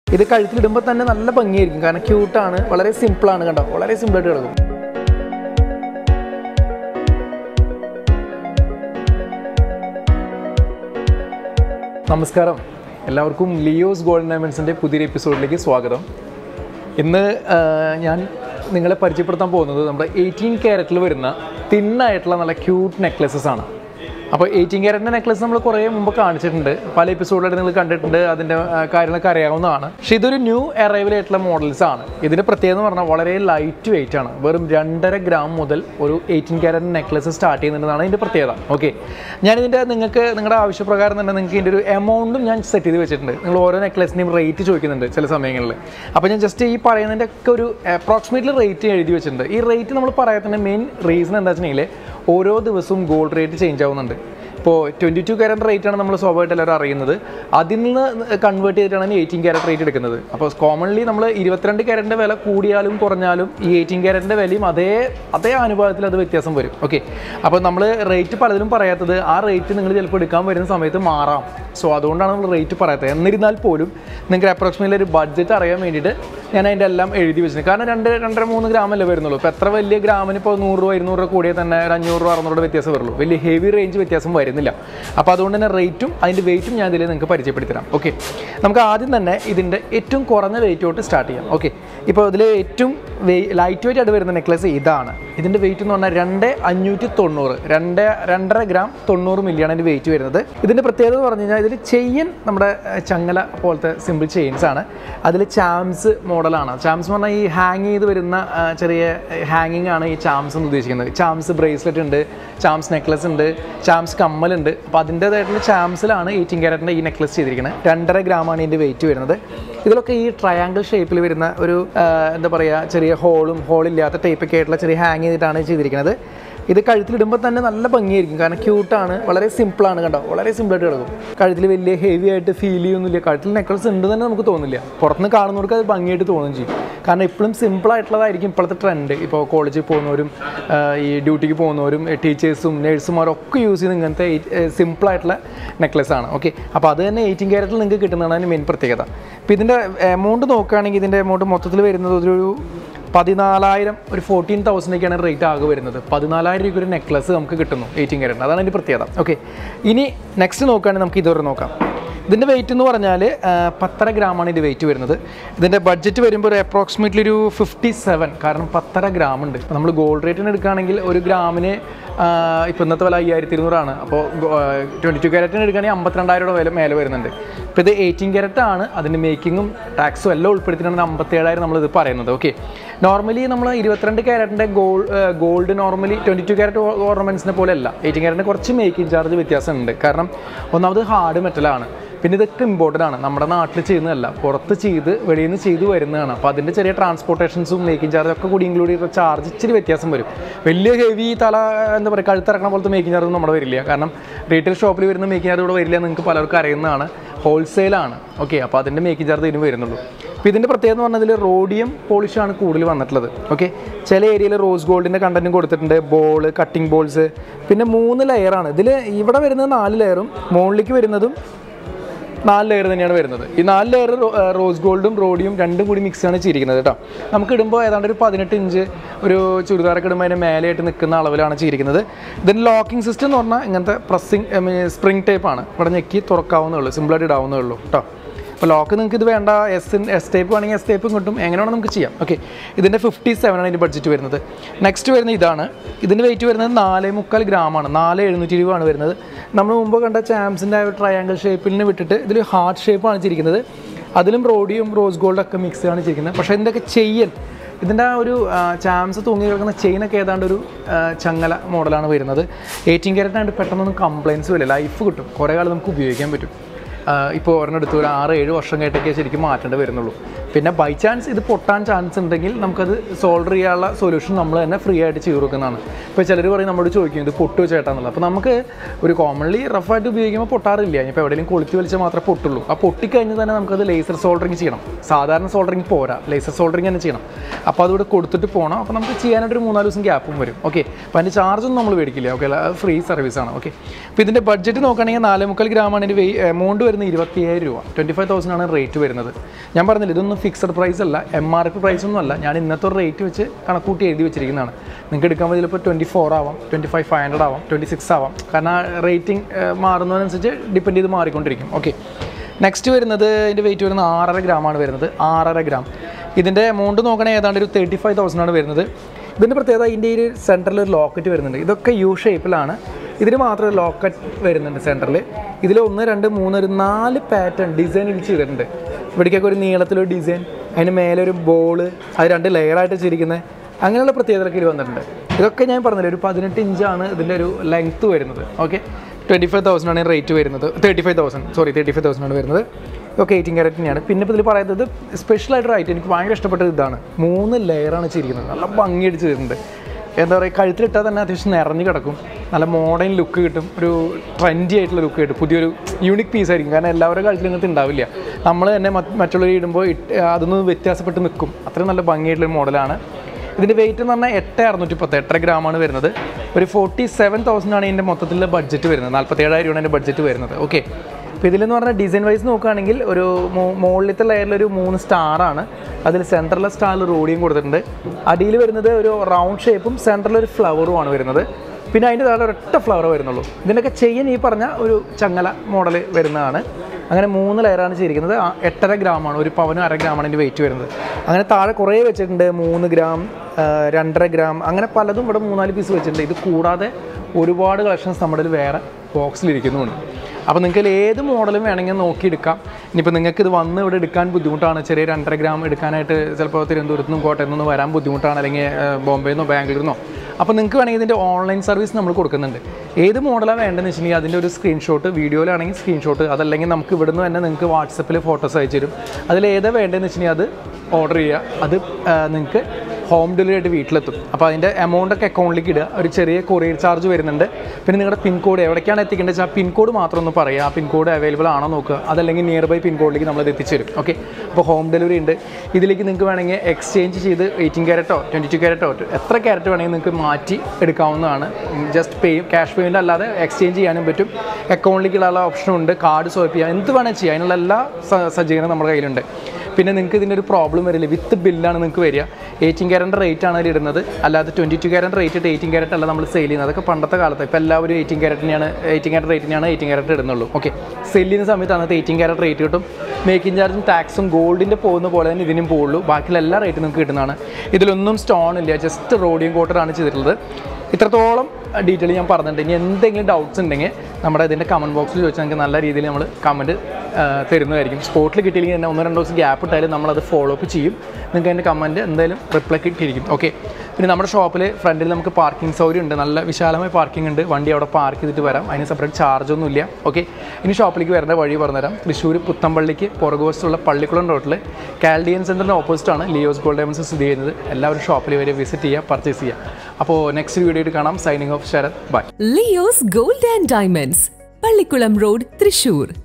ഇത് കഴുത്തിലിടുമ്പോൾ തന്നെ നല്ല ഭംഗിയായിരിക്കും കാരണം ക്യൂട്ടാണ് വളരെ സിമ്പിളാണ് കണ്ടോ വളരെ സിമ്പിളായിട്ട് കിടക്കും നമസ്കാരം എല്ലാവർക്കും ലിയോസ് ഗോൾഡൻ ഡയമണ്ട്സിൻ്റെ പുതിയൊരു എപ്പിസോഡിലേക്ക് സ്വാഗതം ഇന്ന് ആ, ഞാൻ നിങ്ങളെ പരിചയപ്പെടുത്താൻ പോകുന്നത് നമ്മുടെ എയ്റ്റീൻ ക്യാരറ്റിൽ വരുന്ന തിന്നായിട്ടുള്ള നല്ല ക്യൂട്ട് നെക്ലസസ് ആണ് അപ്പോൾ എയ്റ്റീൻ ക്യാരറ്റിൻ്റെ നെക്ലസ് നമ്മൾ കുറേ മുമ്പ് കാണിച്ചിട്ടുണ്ട് പല എപ്പിസോഡിലായിട്ട് നിങ്ങൾ കണ്ടിട്ടുണ്ട് അതിൻ്റെ ആ, കാര്യങ്ങളൊക്കെ അറിയാവുന്നതാണ് പക്ഷേ ഇതൊരു ന്യൂ അറൈവൽ ആയിട്ടുള്ള മോഡൽസ് ആണ് ഇതിൻ്റെ പ്രത്യേകത എന്ന് പറഞ്ഞാൽ വളരെ ലൈറ്റ് വെയിറ്റ് ആണ് വെറും രണ്ടര ഗ്രാം മുതൽ ഒരു എയ്റ്റീൻ ക്യാരറ്റ് നെക്ലസ് സ്റ്റാർട്ട് ചെയ്യുന്നുണ്ടെന്നാണ് ഇതിൻ്റെ പ്രത്യേകത ഓക്കെ ഞാനിതിൻ്റെ നിങ്ങൾക്ക് നിങ്ങളുടെ ആവശ്യപ്രകാരം തന്നെ നിങ്ങൾക്ക് ഇതിൻ്റെ ഒരു എമൗണ്ടും ഞാൻ സെറ്റ് ചെയ്ത് വെച്ചിട്ടുണ്ട് നിങ്ങൾ ഓരോ നെക്ലസിൻ്റെയും റേറ്റ് ചോദിക്കുന്നുണ്ട് ചില സമയങ്ങളിൽ അപ്പോൾ ഞാൻ ജസ്റ്റ് ഈ പറയുന്നതിൻ്റെ ഒക്കെ ഒരു അപ്രോക്സിമേറ്റ്ലി റേറ്റ് എഴുതി വെച്ചിട്ടുണ്ട് ഈ റേറ്റ് നമ്മൾ പറയാത്തതിൻ്റെ മെയിൻ റീസൺ എന്താ വെച്ചിട്ടുണ്ടെങ്കിൽ ഓരോ ദിവസവും ഗോൾഡ് റേറ്റ് ചേഞ്ച് ആവുന്നുണ്ട് ഇപ്പോൾ ട്വൻറ്റി ടു ക്യാരറ്റ് റേറ്റ് ആണ് നമ്മൾ സ്വാഭാവികമായിട്ട് എല്ലാവരും അറിയുന്നത് അതിൽ നിന്ന് കൺവേർട്ട് ചെയ്തിട്ടാണ് എയ്റ്റീൻ ക്യാരറ്റ് റേറ്റ് എടുക്കുന്നത് അപ്പോൾ കോമൺലി നമ്മൾ ഇരുപത്തിരണ്ട് ക്യാരറ്റിൻ്റെ വില കൂടിയാലും കുറഞ്ഞാലും ഈ എയ്റ്റീൻ ക്യാരറ്റിൻ്റെ വിലയും അതേ അതേ അനുപാതത്തിൽ അത് വ്യത്യാസം വരും ഓക്കെ അപ്പോൾ നമ്മൾ റേറ്റ് പലതിലും പറയാത്തത് ആ റേറ്റ് നിങ്ങൾ ചിലപ്പോൾ എടുക്കാൻ വരുന്ന സമയത്ത് മാറാം സോ അതുകൊണ്ടാണ് നമ്മൾ റേറ്റ് പറയാത്തത് എന്നിരുന്നാൽ പോലും നിങ്ങൾക്ക് അപ്രോക്സിമേറ്റ്ലി ഒരു ബഡ്ജറ്റ് അറിയാൻ വേണ്ടിയിട്ട് ഞാൻ അതിൻ്റെ എല്ലാം എഴുതി വെച്ചിട്ടുണ്ട് കാരണം രണ്ട് രണ്ടര മൂന്ന് ഗ്രാമല്ലേ വരുന്നുള്ളൂ ഇപ്പോൾ എത്ര വലിയ ഗ്രാമിന് ഇപ്പോൾ നൂറ് രൂപ ഇരുന്നൂറ് രൂപ കൂടിയാൽ തന്നെ ഒരു അഞ്ഞൂറ് രൂപ അറുന്നൂറ് രൂപ വ്യത്യാസം വരുള്ളൂ വലിയ ഹെവി റേഞ്ച് വ്യത്യാസം വരുന്നില്ല അപ്പോൾ അതുകൊണ്ട് തന്നെ റേറ്റും അതിൻ്റെ വെയിറ്റും ഞാൻ ഇതിൽ നിങ്ങൾക്ക് പരിചയപ്പെടുത്തി തരാം ഓക്കെ നമുക്ക് ആദ്യം തന്നെ ഇതിൻ്റെ ഏറ്റവും കുറഞ്ഞ വെയിറ്റ് തൊട്ട് സ്റ്റാർട്ട് ചെയ്യാം ഓക്കെ ഇപ്പോൾ ഇതിൽ ഏറ്റവും വെയ് ലൈറ്റ് വെയിറ്റ് ആയിട്ട് വരുന്ന നെക്ലസ് ഇതാണ് ഇതിൻ്റെ വെയിറ്റ് എന്ന് പറഞ്ഞാൽ രണ്ട് അഞ്ഞൂറ്റി തൊണ്ണൂറ് രണ്ട് രണ്ടര ഗ്രാം തൊണ്ണൂറ് മില്ലിയാണ് ഇതിൻ്റെ വെയിറ്റ് വരുന്നത് ഇതിൻ്റെ പ്രത്യേകത എന്ന് പറഞ്ഞു കഴിഞ്ഞാൽ ഇതിൽ ചെയിൻ നമ്മുടെ ഏഹ്, ചങ്ങല പോലത്തെ സിമ്പിൾ ചെയിൻസ് ആണ് അതിൽ ചാംസ് മോഡലാണ് ചാംസ് എന്ന് പറഞ്ഞാൽ ഈ ഹാങ് ചെയ്ത് വരുന്ന ആ, ചെറിയ ഹാങ്ങിങ് ആണ് ഈ ചാംസ് എന്ന് ഉദ്ദേശിക്കുന്നത് ചാംസ് ബ്രേസ്ലെറ്റ് ഉണ്ട് ചാംസ് നെക്ലസ് ഉണ്ട് ചാംസ് കമ്മലുണ്ട് അപ്പോൾ അതിൻ്റേതായിട്ടുള്ള ചാംസിലാണ് എയ്റ്റീൻ ക്യാരറ്റിൻ്റെ ഈ നെക്ലസ് ചെയ്തിരിക്കുന്നത് രണ്ടര ഗ്രാമാണ് ഇതിൻ്റെ വെയിറ്റ് വരുന്നത് ഇതിലൊക്കെ ഈ ട്രയാങ്കിൾ ഷേപ്പിൽ വരുന്ന ഒരു ആ, എന്താ പറയുക ചെറിയ ഹോളും ഹോളില്ലാത്ത ടൈപ്പൊക്കെ ആയിട്ടുള്ള ചെറിയ ഹാങ് ചെയ്തിട്ടാണ് ചെയ്തിരിക്കുന്നത് ഇത് കഴുത്തിലിടുമ്പോൾ തന്നെ നല്ല ഭംഗിയായിരിക്കും കാരണം ക്യൂട്ടാണ് വളരെ സിമ്പിളാണ് കണ്ടോ വളരെ സിമ്പിളായിട്ട് കിടക്കും കഴുത്തിൽ വലിയ ഹെവി ആയിട്ട് ഫീൽ ചെയ്യൊന്നുമില്ല കഴുത്തിൽ നെക്ലസ് ഉണ്ട് തന്നെ നമുക്ക് തോന്നില്ല പുറത്തുനിന്ന് കാണുന്നവർക്ക് അത് ഭംഗിയായിട്ട് തോന്നുകയും ചെയ്യും കാരണം ഇപ്പോഴും സിമ്പിൾ ആയിട്ടുള്ളതായിരിക്കും ഇപ്പോഴത്തെ ട്രെൻഡ് ഇപ്പോൾ കോളേജിൽ പോകുന്നവരും ആ, ഈ ഡ്യൂട്ടിക്ക് പോകുന്നവരും ടീച്ചേഴ്സും നേഴ്സുമാരും ഒക്കെ യൂസ് ചെയ്യുന്ന ഇങ്ങനത്തെ സിമ്പിൾ ആയിട്ടുള്ള നെക്ലസ് ആണ് ഓക്കെ അപ്പോൾ അത് തന്നെ എയ്റ്റീൻ ക്യാരറ്റിൽ നിങ്ങൾക്ക് കിട്ടുന്നതാണ് അതിന് മെയിൻ പ്രത്യേകത അപ്പോൾ ഇതിൻ്റെ എമൗണ്ട് നോക്കുകയാണെങ്കിൽ ഇതിൻ്റെ എമൗണ്ട് മൊത്തത്തിൽ വരുന്നത് ഒരു പതിനാലായിരം ഒരു ഫോർട്ടീൻ തൗസൻഡൊക്കെയാണ് റേറ്റ് ആകെ വരുന്നത് പതിനാലായിരം രൂപ ഒരു നെക്ലസ് നമുക്ക് കിട്ടുന്നു എയ്റ്റീൻ ക്യാരറ്റ് അതാണ് അതിൻ്റെ പ്രത്യേകത ഓക്കെ ഇനി നെക്സ്റ്റ് നോക്കുകയാണെങ്കിൽ നമുക്ക് ഇതൊരു നോക്കാം ഇതിൻ്റെ വെയിറ്റ് എന്ന് പറഞ്ഞാൽ ആ, പത്തര ഗ്രാമാണ് ഇത് വെയിറ്റ് വരുന്നത് ഇതിൻ്റെ ബഡ്ജറ്റ് വരുമ്പോൾ ഒരു അപ്രോക്സിമേറ്റ്ലി ഒരു ഫിഫ്റ്റി സെവൻ കാരണം പത്തര ഗ്രാം ഉണ്ട് ഇപ്പോൾ നമ്മൾ ഗോൾഡ് റേറ്റിന് എടുക്കുകയാണെങ്കിൽ ഒരു ഗ്രാമിന് ഇപ്പോൾ ഇന്നത്തെ വില അയ്യായിരത്തി ഇരുന്നൂറാണ് അപ്പോൾ ട്വൻറ്റി ടു ക്യാരറ്റിന് എടുക്കുകയാണെങ്കിൽ അമ്പത്തിരണ്ടായിരം രൂപ വില മേലെ വരുന്നുണ്ട് ഇപ്പോൾ ഇത് എയ്റ്റീൻ ക്യാരറ്റ് ആണ് അതിൻ്റെ മേക്കിങ്ങും ടാക്സും എല്ലാം ഉൾപ്പെടുത്തിയിട്ടാണ് അമ്പത്തേഴായിരം നമ്മളിത് പറയുന്നത് ഓക്കെ നോർമലി നമ്മൾ ഇരുപത്തിരണ്ട് ക്യാരറ്റിൻ്റെ gold gold normally twenty two carat ഓർണമെൻറ്റ്സിനെ പോലെ അല്ല എയ്റ്റീൻ ക്യാരറ്റിന് കുറച്ച് മേക്കിംഗ് ചാർജ് വ്യത്യാസമുണ്ട് കാരണം ഒന്നാമത് ഹാർഡ് മെറ്റലാണ് പിന്നെ ഇതൊക്കെ ഇമ്പോർട്ടൻ്റ് ആണ് നമ്മുടെ നാട്ടിൽ ചെയ്യുന്നതല്ല പുറത്ത് ചെയ്ത് വെളിയിൽ നിന്ന് ചെയ്ത് വരുന്നതാണ് അപ്പോൾ അതിൻ്റെ ചെറിയ ട്രാൻസ്പോർട്ടേഷൻസും മേക്കിംഗ് ചാർജ് ഒക്കെ കൂടി ഇൻക്ലൂഡ് ചെയ്ത ചാർജ് ഇച്ചിരി വ്യത്യാസം വരും വലിയ ഹെവി തല എന്താ പറയുക കഴുത്തിറക്കണ പോലത്തെ മേക്കിംഗ് ചാർജ് നമ്മുടെ വരില്ല കാരണം റീറ്റെയിൽ ഷോപ്പിൽ വരുന്ന മേക്കിംഗ് ചാർജ് ഇവിടെ വരില്ല എന്ന് നിങ്ങൾക്ക് പലർക്കും അറിയുന്നതാണ് ഹോൾസെയിലാണ് ഓക്കെ അപ്പോൾ അതിൻ്റെ മേക്കിംഗ് ചാർജ് ഇതിന് വരുന്നുള്ളൂ അപ്പോൾ ഇതിൻ്റെ പ്രത്യേകത എന്ന് പറഞ്ഞാൽ ഇതിൽ റോഡിയം പോളിഷാണ് കൂടുതൽ വന്നിട്ടുള്ളത് ഓക്കെ ചില ഏരിയയിൽ റോസ് ഗോൾഡിൻ്റെ കണ്ടൻറ്റും കൊടുത്തിട്ടുണ്ട് ബോൾ കട്ടിംഗ് ബോൾസ് പിന്നെ മൂന്ന് ലെയറാണ് ഇതിൽ ഇവിടെ വരുന്നത് നാല് ലെയറും മുകളിലേക്ക് വരുന്നതും നാല് ലെയർ തന്നെയാണ് വരുന്നത് ഈ നാല് ലെയർ റോസ് ഗോൾഡും റോഡിയും രണ്ടും കൂടി മിക്സ് ആണ് ചെയ്തിരിക്കുന്നത് കേട്ടോ നമുക്ക് ഇടുമ്പോൾ ഏതാണ്ട് ഒരു പതിനെട്ട് ഇഞ്ച് ഒരു ചുരിദാറൊക്കെ ഇടുമ്പോൾ അതിൻ്റെ മേലെയായിട്ട് നിൽക്കുന്ന അളവിലാണ് ചെയ്തിരിക്കുന്നത് ഇതിൻ്റെ ലോക്കിംഗ് സിസ്റ്റം എന്ന് പറഞ്ഞാൽ ഇങ്ങനത്തെ പ്രസ്സിങ് സ്പ്രിങ് ടൈപ്പാണ് ഇവിടെ ഞെക്കി തുറക്കാവുന്നേ ഉള്ളൂ സിമ്പിളായിട്ട് ഇടാവുന്നേ ഉള്ളൂ കേട്ടോ അപ്പോൾ ലോക്ക് നിങ്ങൾക്ക് ഇത് വേണ്ട എസ് എസ് ടൈപ്പ് വേണമെങ്കിൽ എസ് ടൈപ്പും കിട്ടും എങ്ങനെ വേണം നമുക്ക് ചെയ്യാം ഓക്കെ ഇതിൻ്റെ ഫിഫ്റ്റി സെവൻ ആണ് ഇതിൻ്റെ ബഡ്ജറ്റ് വരുന്നത് നെക്സ്റ്റ് വരുന്ന ഇതാണ് ഇതിൻ്റെ വെയിറ്റ് വരുന്നത് നാല് മുക്കാൽ ഗ്രാമാണ് നാല് എഴുന്നൂറ്റി രൂപയാണ് വരുന്നത് നമ്മൾ മുമ്പ് കണ്ട ചാംസിൻ്റെ ആ ഒരു ട്രയാങ്കിൾ ഷേപ്പിൽ വിട്ടിട്ട് ഇതിൽ ഹാർട്ട് ഷേപ്പാണ് ചെയ്തിരിക്കുന്നത് അതിലും റോഡിയും റോസ് ഗോൾഡും ഒക്കെ മിക്സ് ആണ് ചെയ്തിരിക്കുന്നത് പക്ഷേ ഇതിൻ്റെയൊക്കെ ചെയ്യൽ ഇതിൻ്റെ ആ ഒരു ചാംസ് തൂങ്ങി കിടക്കുന്ന ചെയിനൊക്കെ ഏതാണ്ട് ഒരു ആ, ചങ്ങല മോഡലാണ് വരുന്നത് എയ്റ്റീൻ ക്യാരറ്റ് ആയിട്ട് പെട്ടെന്നൊന്നും കംപ്ലയിൻസ് വരില്ല ലൈഫ് കിട്ടും കുറേ കാലം നമുക്ക് ഉപയോഗിക്കാൻ പറ്റും ഇപ്പോൾ ഒരെണ്ണം എടുത്ത് ഒരു ആറ് ഏഴ് വർഷം കഴിഞ്ഞിട്ടൊക്കെ ശരിക്കും മാറ്റേണ്ടി വരുന്നുള്ളൂ പിന്നെ ബൈ ചാൻസ് ഇത് പൊട്ടാൻ ചാൻസ് ഉണ്ടെങ്കിൽ നമുക്കത് സോൾവ് ചെയ്യാനുള്ള സൊല്യൂഷൻ നമ്മൾ തന്നെ ഫ്രീ ആയിട്ട് ചെയ്ത് കൊടുക്കുന്നതാണ് ഇപ്പോൾ ചിലർ പറയും നമ്മളോട് ചോദിക്കും ഇത് പൊട്ടു ചേട്ടാന്നുള്ളത് അപ്പോൾ നമുക്ക് ഒരു കോമൺലി റഫായിട്ട് ഉപയോഗിക്കുമ്പോൾ പൊട്ടാറില്ല ഇപ്പോൾ എവിടെയെങ്കിലും കൊളുത്തി വലിച്ചാൽ മാത്രമേ പൊട്ടുള്ളൂ ആ പൊട്ടിക്കഴിഞ്ഞ് തന്നെ നമുക്കത് ലേസർ സോൾഡറിങ് ചെയ്യണം സാധാരണ സോൾഡറിങ് പോരാ ലേസർ സോൾഡറിങ് തന്നെ ചെയ്യണം അപ്പോൾ അതിവിടെ കൊടുത്തിട്ട് പോകണം അപ്പോൾ നമുക്ക് ചെയ്യാനായിട്ട് ഒരു മൂന്നാല് ദിവസം ഗ്യാപ്പും വരും ഓക്കെ അപ്പോൾ അതിൻ്റെ ചാർജൊന്നും നമ്മൾ മേടിക്കില്ല ഓക്കെ അത് ഫ്രീ സർവീസാണ് ഓക്കെ അപ്പോൾ ഇതിൻ്റെ ബഡ്ജറ്റ് നോക്കുകയാണെങ്കിൽ നാല് മുക്കാൽ ഗ്രാമാണ് ഇതിൻ്റെ എമൗണ്ട് വരുന്നത് ഇരുപത്തിയേഴ് രൂപ ട്വൻറ്റി ഫൈവ് തൗസൻഡ് ആണ് റേറ്റ് വരുന്നത് ഞാൻ പറഞ്ഞില്ല ഇതൊന്നും ഫിക്സഡ് പ്രൈസ് അല്ല എം ആർ പി പ്രൈസ് ഒന്നും അല്ല ഞാൻ ഇന്നത്തെ ഒരു റേറ്റ് വെച്ച് കണക്കൂട്ടി എഴുതി വെച്ചിരിക്കുന്നതാണ് നിങ്ങൾക്ക് എടുക്കാൻ പറ്റിയ ചിലപ്പോൾ ട്വൻറ്റി ഫോർ ആവാം ട്വൻറ്റി ഫൈവ് ഫൈവ് ഹൺഡ്രഡ് ആവാം ട്വൻറ്റി സിക്സ് ആവാം കാരണം റേറ്റിംഗ് മാറുന്നതിനനുസരിച്ച് ഡിപ്പെൻഡ് ചെയ്ത് മാറിക്കൊണ്ടിരിക്കും ഓക്കെ നെക്സ്റ്റ് വരുന്നത് ഇതിൻ്റെ വെയിറ്റ് വരുന്നത് ആറര ഗ്രാമാണ് വരുന്നത് ആറര ഗ്രാം ഇതിൻ്റെ എമൗണ്ട് നോക്കണേ ഏതാണ്ട് ഒരു തേർട്ടി ഫൈവ് തൗസൻഡ് ആണ് വരുന്നത് ഇതിൻ്റെ പ്രത്യേകത ഇതിൻ്റെ ഈ സെൻറ്ററിൽ ഒരു ലോക്കറ്റ് വരുന്നുണ്ട് ഇതൊക്കെ യു ഷേപ്പിലാണ് ഇതിന് മാത്രം ഒരു ലോക്കറ്റ് വരുന്നുണ്ട് സെൻറ്ററിൽ ഇതിൽ ഒന്ന് രണ്ട് മൂന്ന് ഒരു നാല് പാറ്റേൺ ഡിസൈൻ ഇത് ചെയ്തിട്ടുണ്ട് ഇവിടേക്കൊക്കെ ഒരു നീളത്തിലൊരു ഡിസൈൻ അതിന് മേലെ ഒരു ബോള് അത് രണ്ട് ലെയറായിട്ട് വെച്ചിരിക്കുന്നത് അങ്ങനെയുള്ള പ്രത്യേകതകളൊക്കെ ഇതിൽ വന്നിട്ടുണ്ട് ഇതൊക്കെ ഞാൻ പറഞ്ഞില്ല ഒരു പതിനെട്ട് ഇഞ്ചാണ് ഇതിൻ്റെ ഒരു ലെങ്ത്ത് വരുന്നത് ഓക്കെ ട്വൻറ്റി ഫൈവ് തൗസൻഡ് ആണ് റേറ്റ് വരുന്നത് thirty five thousand sorry thirty five thousand ആണ് വരുന്നത് ഒക്കെ എയ്റ്റീൻ ക്യാരറ്റ് തന്നെയാണ് പിന്നെ ഇപ്പോൾ ഇതിൽ പറയുന്നത് സ്പെഷ്യലായിട്ട് ഐറ്റം എനിക്ക് ഭയങ്കര ഇഷ്ടപ്പെട്ടത് ഇതാണ് മൂന്ന് ലെയറാണ് ചെയ്തിരിക്കുന്നത് നല്ല ഭംഗിയടിച്ച് ചെയ്തിട്ടുണ്ട് എന്താ പറയുക കഴുത്തിലിട്ടാൽ തന്നെ അത്യാവശ്യം നിറഞ്ഞു കിടക്കും നല്ല മോഡേൺ ലുക്ക് കിട്ടും ഒരു ട്രെൻഡി ആയിട്ടുള്ള ലുക്ക് കിട്ടും പുതിയൊരു യൂണിക് പീസ് ആയിരിക്കും കാരണം എല്ലാവരുടെ കഴുത്തിൽ ഇങ്ങനത്തെ ഉണ്ടാവില്ല നമ്മൾ തന്നെ മറ്റ് മറ്റുള്ളവർ ഇടുമ്പോൾ ഇട്ട് അതൊന്ന് വ്യത്യാസപ്പെട്ട് നിൽക്കും അത്രയും നല്ല ഭംഗിയായിട്ടുള്ള മോഡലാണ് ഇതിൻ്റെ വെയിറ്റ് എന്ന് പറഞ്ഞാൽ എട്ട് അറുന്നൂറ്റി പത്ത് എട്ടര ഗ്രാമാണ് വരുന്നത് ഒരു ഫോർട്ടി സെവൻ തൗസൻഡ് ആണ് ഇതിൻ്റെ മൊത്തത്തിലുള്ള ബഡ്ജറ്റ് വരുന്നത് നാൽപ്പത്തേഴായിരം രൂപയാണ് എൻ്റെ ബഡ്ജറ്റ് വരുന്നത് ഓക്കെ അപ്പോൾ ഇതിലെന്ന് പറഞ്ഞാൽ ഡിസൈൻ വൈസ് നോക്കുകയാണെങ്കിൽ ഒരു മു- മുകളിലത്തെ ലെയറിലൊരു മൂന്ന് സ്റ്റാറാണ് അതിൽ സെൻറ്ററിലെ സ്റ്റാറിൽ റോഡിയും കൊടുത്തിട്ടുണ്ട് അടിയിൽ വരുന്നത് ഒരു റൗണ്ട് ഷേപ്പും സെൻറ്ററിൽ ഒരു ഫ്ലവറുമാണ് വരുന്നത് പിന്നെ അതിൻ്റെ താഴെ ഒരൊറ്റ ഫ്ലവർ വരുന്നുള്ളൂ ഇതിൻ്റെയൊക്കെ ചെയ്യാൻ ഈ പറഞ്ഞ ഒരു ചങ്ങല മോഡൽ വരുന്നതാണ് അങ്ങനെ മൂന്ന് ലെയറാണ് ചെയ്തിരിക്കുന്നത് ആ എട്ടര ഗ്രാമാണ് ഒരു പവനും അര ഗ്രാമാണ് ഇതിൻ്റെ വെയിറ്റ് വരുന്നത് അങ്ങനെ താഴെ കുറേ വെച്ചിട്ടുണ്ട് മൂന്ന് ഗ്രാം ആ, രണ്ടര ഗ്രാം അങ്ങനെ പലതും ഇവിടെ മൂന്നാല് പീസ് വെച്ചിട്ടുണ്ട് ഇത് കൂടാതെ ഒരുപാട് കളക്ഷൻസ് നമ്മുടെ കയ്യിൽ വേറെ ബോക്സിലിരിക്കുന്നുമുണ്ട് അപ്പോൾ നിങ്ങൾക്ക് ഏത് മോഡലും വേണമെങ്കിൽ നോക്കി എടുക്കാം ഇനിയിപ്പോൾ നിങ്ങൾക്ക് ഇത് വന്ന് ഇവിടെ എടുക്കാൻ ബുദ്ധിമുട്ടാണ് ചെറിയ രണ്ടര ഗ്രാം എടുക്കാനായിട്ട് ചിലപ്പോൾ തിരുവനന്തപുരത്ത് നിന്നും കോട്ടയത്തു നിന്നും വരാൻ ബുദ്ധിമുട്ടാണ് അല്ലെങ്കിൽ ബോംബെയിൽ നിന്നോ ബാംഗ്ലൂരിൽ നിന്നോ അപ്പോൾ നിങ്ങൾക്ക് വേണമെങ്കിൽ ഇതിൻ്റെ ഓൺലൈൻ സർവീസ് നമ്മൾ കൊടുക്കുന്നുണ്ട് ഏത് മോഡലാണ് വേണ്ടതെന്ന് വെച്ചിട്ടുണ്ടെങ്കിൽ അതിൻ്റെ ഒരു സ്ക്രീൻഷോട്ട് വീഡിയോയിലാണെങ്കിൽ സ്ക്രീൻഷോട്ട് അതല്ലെങ്കിൽ നമുക്ക് ഇവിടുന്ന് തന്നെ നിങ്ങൾക്ക് വാട്സപ്പിൽ ഫോട്ടോസ് അയച്ചു തരും അതിൽ ഏതാ വേണ്ടതെന്ന് വെച്ചിട്ടുണ്ടെങ്കിൽ അത് ഓർഡർ ചെയ്യുക അത് നിങ്ങൾക്ക് ഹോം ഡെലിവറി ആയിട്ട് വീട്ടിലെത്തും അപ്പോൾ അതിൻ്റെ എമൗണ്ട് ഒക്കെ അക്കൗണ്ടിലേക്ക് ഇടുക ഒരു ചെറിയ കൊറിയർ ചാർജ് വരുന്നുണ്ട് പിന്നെ നിങ്ങളുടെ പിൻകോഡ് എവിടേക്കാണ് എത്തിക്കേണ്ടത് വെച്ചാൽ ആ പിൻകോഡ് മാത്രം ഒന്ന് പറയുക ആ പിൻകോഡ് അവൈലബിൾ ആണോ നോക്കുക അതല്ലെങ്കിൽ നിയർ ബൈ പിൻകോഡിലേക്ക് നമ്മളത് എത്തിച്ചു തരും ഓക്കെ അപ്പോൾ ഹോം ഡെലിവറി ഉണ്ട് ഇതിലേക്ക് നിങ്ങൾക്ക് വേണമെങ്കിൽ എക്സ്ചേഞ്ച് ചെയ്ത് എയ്റ്റീൻ ക്യാരറ്റോ ട്വൻറ്റി ടു ക്യാരറ്റോ എത്ര ക്യാരറ്റ് വേണമെങ്കിൽ നിങ്ങൾക്ക് മാറ്റി എടുക്കാവുന്നതാണ് ജസ്റ്റ് പേ ക്യാഷ് പേയ്മെൻ്റ് അല്ലാതെ എക്സ്ചേഞ്ച് ചെയ്യാനും പറ്റും അക്കൗണ്ടിലേക്കുള്ള ഓപ്ഷനും ഉണ്ട് കാർഡ് സ്വൈപ്പ് ചെയ്യാം എന്ത് വേണമെങ്കിൽ ചെയ്യാം അതിനുള്ള എല്ലാ സ- സജ്ജീകരണം നമ്മുടെ കയ്യിലുണ്ട് പിന്നെ നിങ്ങൾക്ക് ഇതിൻ്റെ ഒരു പ്രോബ്ലം വരില്ല വിത്ത് ബില്ലാണ് നിങ്ങൾക്ക് വരിക എയ്റ്റീൻ ക്യാരൻ്റെ റേറ്റ് ആണ് അതിൽ ഇടുന്നത് അല്ലാതെ ട്വൻറ്റി ടു ക്യാരൻ്റെ റേറ്റ് ഇട്ട് എയ്റ്റീൻ ക്യാരറ്റ് അല്ല നമ്മൾ സെയിൽ ചെയ്യുന്നത് അതൊക്കെ പണ്ടത്തെ കാലത്ത് ഇപ്പോൾ എല്ലാവരും എയ്റ്റീൻ ക്യാരറ്റിനെയാണ് എയ്റ്റീൻ ക്യാരറ്റ് റേറ്റിനാണ് എയ്റ്റീൻ ക്യാരറ്റ് ഇടുന്നുള്ളൂ ഓക്കെ സെയിൽ ചെയ്യുന്ന സമയത്ത് അന്നത്തെ എയ്റ്റീൻ ക്യാരറ്റ് റേറ്റ് കിട്ടും മേക്കിംഗ് ചാർജും ടാക്സും ഗോൾഡിൻ്റെ പോകുന്ന പോലെ തന്നെ ഇതിനും പോകുള്ളൂ ബാക്കിയുള്ള എല്ലാ റേറ്റും നിങ്ങൾക്ക് കിട്ടുന്നതാണ് ഇതിലൊന്നും സ്റ്റോൺ ഇല്ല ജസ്റ്റ് റോഡിയം കോട്ടറാണ് ചെയ്തിട്ടുള്ളത് ഇത്രത്തോളം ഡീറ്റെയിൽ ഞാൻ പറഞ്ഞിട്ടുണ്ട് ഇനി എന്തെങ്കിലും ഡൗട്ട്സ് ഉണ്ടെങ്കിൽ നമ്മുടെ ഇതിൻ്റെ കമൻറ്റ് ബോക്സിൽ ചോദിച്ചാൽ നിങ്ങൾക്ക് നല്ല രീതിയിൽ നമ്മൾ കമൻറ്റ് തരുന്നതായിരിക്കും സ്പോട്ടിൽ കിട്ടിയില്ലെങ്കിൽ തന്നെ ഒന്നോ രണ്ടോ ദിവസം ഗ്യാപ്പ് ഇട്ടാലും നമ്മളത് ഫോളോ അപ്പ് ചെയ്യും നിങ്ങൾക്ക് അതിൻ്റെ കമൻറ്റ് എന്തായാലും റിപ്ലൈ കിട്ടിയിരിക്കും ഓക്കെ പിന്നെ നമ്മുടെ ഷോപ്പിൽ ഫ്രണ്ടിൽ നമുക്ക് പാർക്കിംഗ് സൗകര്യം ഉണ്ട് നല്ല വിശാലമായ പാർക്കിംഗ് ഉണ്ട് വണ്ടി അവിടെ പാർക്ക് ചെയ്തിട്ട് വരാം അതിന് സെപ്പറേറ്റ് ചാർജ് ഒന്നും ഇല്ല ഓക്കെ ഇനി ഷോപ്പിലേക്ക് വരേണ്ട വഴി പറഞ്ഞുതരാം തൃശ്ശൂർ പുത്തമ്പള്ളിക്ക് പുറകുവശത്തുള്ള പള്ളിക്കുളം റോഡിൽ കാൽഡിയൻ സെൻറ്ററിൻ്റെ ഓപ്പോസിറ്റാണ് ലിയോസ് ഗോൾഡ് ഡയമണ്ട്സ് സ്ഥിതി ചെയ്യുന്നത് എല്ലാവരും ഷോപ്പിൽ വരെ വിസിറ്റ് ചെയ്യുക പർച്ചേസ് ചെയ്യുക അപ്പോൾ നെക്സ്റ്റ് വീഡിയോയിൽ കാണാം signing off Sharath bye Leo's gold and diamonds Pallikulam road Thrissur